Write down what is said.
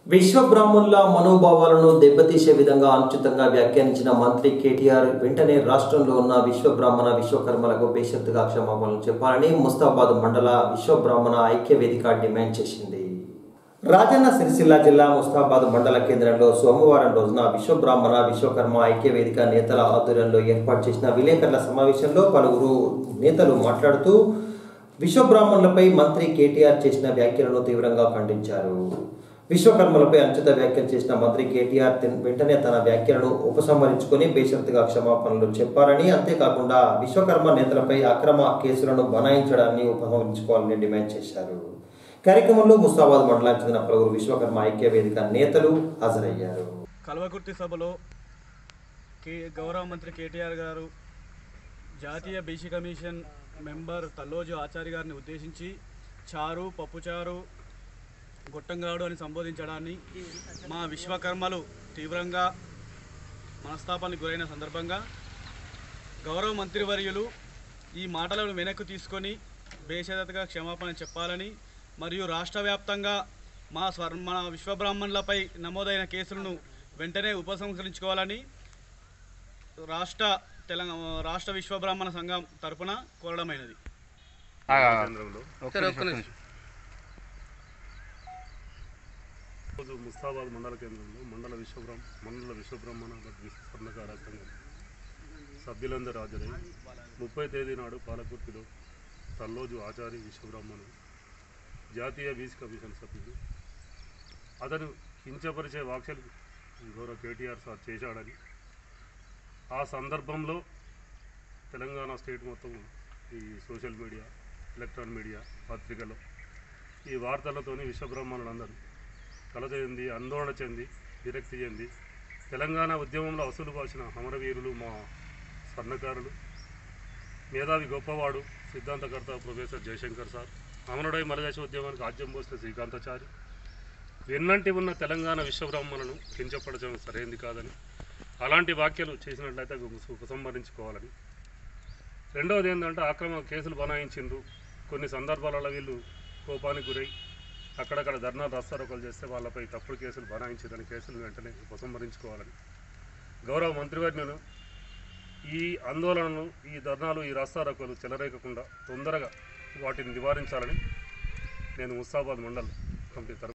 విశ్వబ్రాహ్మణుల మనోభావాలను దెబ్బతీసే విధంగా అనుచితంగా వ్యాఖ్యానించిన మంత్రి కేటీఆర్ వెంటనే రాష్ట్రంలో ఉన్న విశ్వబ్రాహ్మణ విశ్వకర్మలకు బేషరతుగా క్షమాపణలు చెప్పాలని ముస్తాబాద్ మండల విశ్వబ్రాహ్మణ ఐక్య వేదిక డిమాండ్ చేసింది రాజన్న సిరిసిల్ల జిల్లా ముస్తాబాద్ మండల కేంద్రంలో సోమవారం రోజున విశ్వబ్రాహ్మణ విశ్వకర్మ ఐక్య వేదిక నేతల ఆధ్వర్యంలో ఏర్పాటు చేసిన విలేకరుల సమావేశంలో పలువురు నేతలు మాట్లాడుతూ విశ్వబ్రాహ్మణులపై మంత్రి కేటీఆర్ చేసిన వ్యాఖ్యలను తీవ్రంగా ఖండించారు విశ్వకర్మలపై అనుచిత వ్యాఖ్యలు చేసిన మంత్రి కేటీఆర్ తెన్- వెంటనే తన వ్యాఖ్యలను ఉపసంహరించుకొని బేషరతుగా క్షమాపణలు చెప్పారని అంతేకాకుండా విశ్వకర్మ నేతలపై అక్రమ కేసులను బనాయించడాన్ని ఉపసంహరించుకోవాలని డిమాండ్ చేశారు కార్యక్రమంలో ముస్తాబాద్ మండలానికి చెందిన పలువురు విశ్వకర్మ ఐక్య వేదిక నేతలు హాజరయ్యారు కల్వకుర్తి సభలో కే గౌరవ మంత్రి కేటీఆర్ గారు జాతీయ BC commission member Talloju Acharya గారిని ఉద్దేశించి చారు పప్పుచారు గొట్టంగాడు అని సంబోధించడాన్ని మా విశ్వకర్మలు తీవ్రంగా మనస్తాపానికి గురైన సందర్భంగా గౌరవ మంత్రివర్యులు ఈ మాటలను వెనక్కి తీసుకొని బేషరతుగా క్షమాపణ చెప్పాలని మరియు రాష్ట్ర వ్యాప్తంగా మా స్వర్ మన విశ్వబ్రాహ్మణులపై నమోదైన కేసులను వెంటనే ఉపసంహరించుకోవాలని రాష్ట్ర తెలంగాణ రాష్ట్ర విశ్వబ్రాహ్మణ సంఘం తరపున కోరడమైనది కేంద్రంలో రోజు ముస్తాబాద్ మండల కేంద్రంలో మండల విశ్వబ్రహ్మ మండల విశ్వబ్రహ్మణ విశ్వ స్వర్ణకార సంఘం సభ్యులందరూ హాజరై ముప్పై తేదీ నాడు పాలకుర్తిలో తల్లోజు ఆచారి విశ్వబ్రహ్మణు జాతీయ బీసీ కమిషన్ సభ్యుడు అతను కించపరిచే వ్యాఖ్యలు గౌరవ కేటీఆర్ సార్ చేశాడని ఆ సందర్భంలో తెలంగాణ స్టేట్ మొత్తం ఈ సోషల్ మీడియా ఎలక్ట్రానిక్ మీడియా పత్రికలో ఈ వార్తలతోని విశ్వబ్రహ్మణులందరూ కలత చెంది ఆందోళన చెంది విరక్తి చెంది తెలంగాణ ఉద్యమంలో అసలు పాసిన అమరవీరులు మా స్వర్ణకారులు మేధావి గొప్పవాడు సిద్ధాంతకర్త ప్రొఫెసర్ జయశంకర్ సార్ అమరుడై మలదేశ ఉద్యమానికి ఆద్యం పోసిన శ్రీకాంతాచారి వెన్నంటి ఉన్న తెలంగాణ విశ్వబ్రహ్మణులను కించపరచడం సరైంది కాదని అలాంటి వ్యాఖ్యలు చేసినట్లయితే ఉపసంహరించుకోవాలని రెండవది ఏంటంటే అక్రమ కేసులు బనాయించిండ్రు కొన్ని సందర్భాలలో వీళ్ళు కోపానికి గురై అక్కడక్కడ ధర్నా రాస్తారోకలు చేస్తే వాళ్ళపై తప్పుడు కేసులు బనాయించేదని కేసులు వెంటనే ఉపసంహరించుకోవాలని గౌరవ మంత్రివర్యులను ఈ ఆందోళనలు ఈ ధర్నాలు ఈ రాస్తారోకలు చెలరేగకుండా తొందరగా వాటిని నివారించాలని నేను ముస్తాబాద్ మండల్ కమిటీ తరఫున